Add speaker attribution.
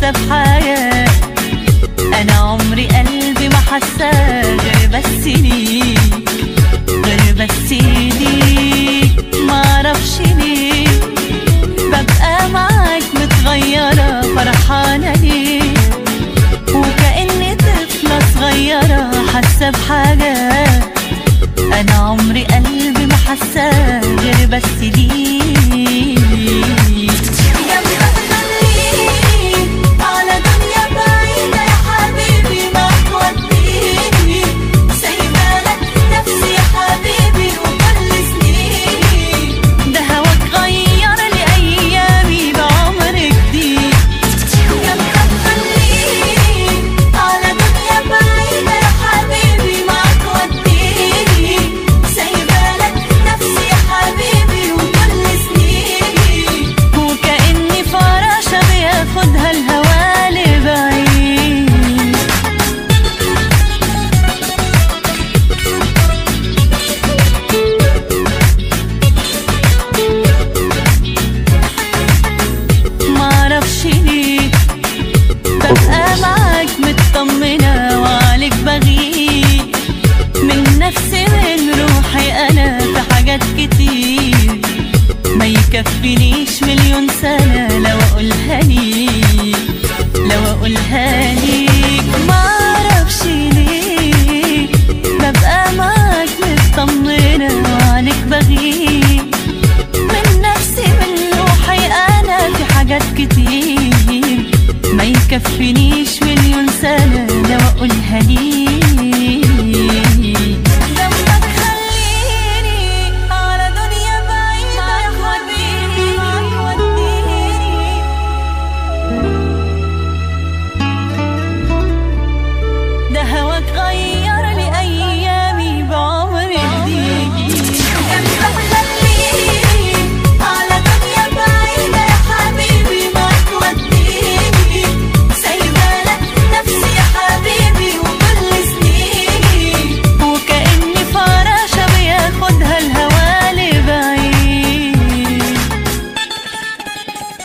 Speaker 1: حاسه بحياه انا عمري قلبي ما حساه غير بس ليك غير بس ليك معرفش ليه ببقى معاك متغيرة فرحانة ليه وكأني طفلة صغيرة حاسة بحاجة أنا عمري قلبي ما حساه غير بس ليك جنبك خليك على دنيا بعيدة يا حبيبي ما توديني سايبالك نفسي يا حبيبي وكل سنيني ده هواك غير لي أيامي بعمر جديد جنبك خليك على دنيا بعيدة يا حبيبي ما توديني سايبالك نفسي يا حبيبي وكل سنيني وكأني فراشة بياخدها الهوا لبعيد معرفش ليه ببقى معاك مطمنة وعليك بغيب من نفسي من روحي أنا في حاجات كتير ما يكفينيش مليون سنة لو أقولها ليك لو أقولها ليك معرفش ليه ببقى معاك مطمنة وعليك بغيب من نفسي من روحي أنا في حاجات كتير ما يكفينيش مليون سنة لو أقولها ليك